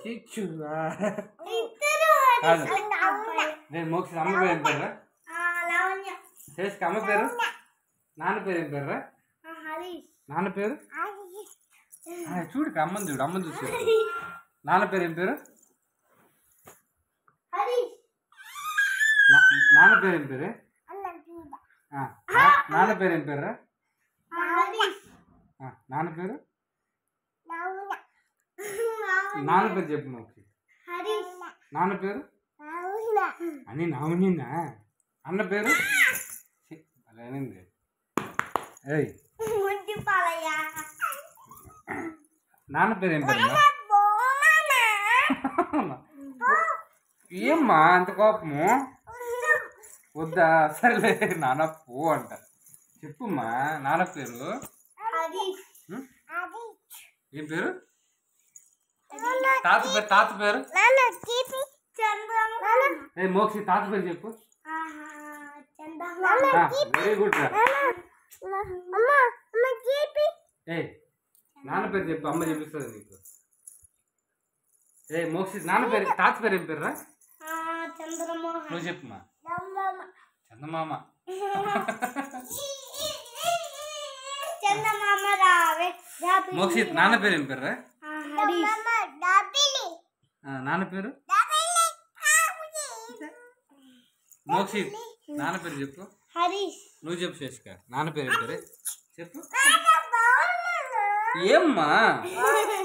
చిచ్చు ఇద్దరు కాదు. అబ్బాయి. నేను మోక్ష అమ్మ పేరు ఏం పేరు ఆ, లావణ్య శేష్కి అమ్మ పేరు నాన్న పేరు ఏం పేరు ఆ, హరీష్ నాన్న పేరు ఆ, చూడు ఇక్కడ అమ్మని చూడు అమ్మని చూసి చెప్పు. నాన్న పేరు ఏం పేరు హరీష్ నా- నాన్న పేరు ఏం పేరు ఆ, నా- నాన్న పేరు ఏం పేరు ఆ, హరీష్ ఆ, నాన్న పేరు లావణ్య నాన్న పేరు చెప్పు మోక్షి హరీష్ నాన్న పేరు లావణ్య అని నావునినా అన్న పేరు ఛీ, భలే అనింది ఏయ్ ముద్దు పాలయ్య నాన్న పేరు ఏం పేరు ఏమ్మా అంత కోపము వద్దా సరేలే నాన్న పో అంట చెప్పుమ్మా నాన్న పేరు హరీష్ ఉం? ఏం పేరు తాత పేరు తాత పేరు నాన్న కీపి చంద్రమ్మ ఏ మోక్షి తాత పేరు చెప్పు చంద్రమ్మ వెరీ గుడ్ రా అమ్మ అమ్మ కీపి ఏ నాన్న పేరు చెప్పు అమ్మ చెప్పిస్తుంది నీకు ఏ మోక్షి నాన్న పేరు తాత పేరు ఏం పేరు రా చంద్రమోహన్ నువ్వు చెప్పుమా చంద్రమ్మ చందమామ చందమామ రావే మోక్షిత్ నాన్న పేరు ఏం పేరు రా హరీష్ ఆ, నాన్న పేరు మోక్షిత్ నాన్న పేరు చెప్పు హరీష్ నువ్వు చెప్పు శేషిక నాన్న పేరు ఏం పేరు చెప్పు ఏమ్మా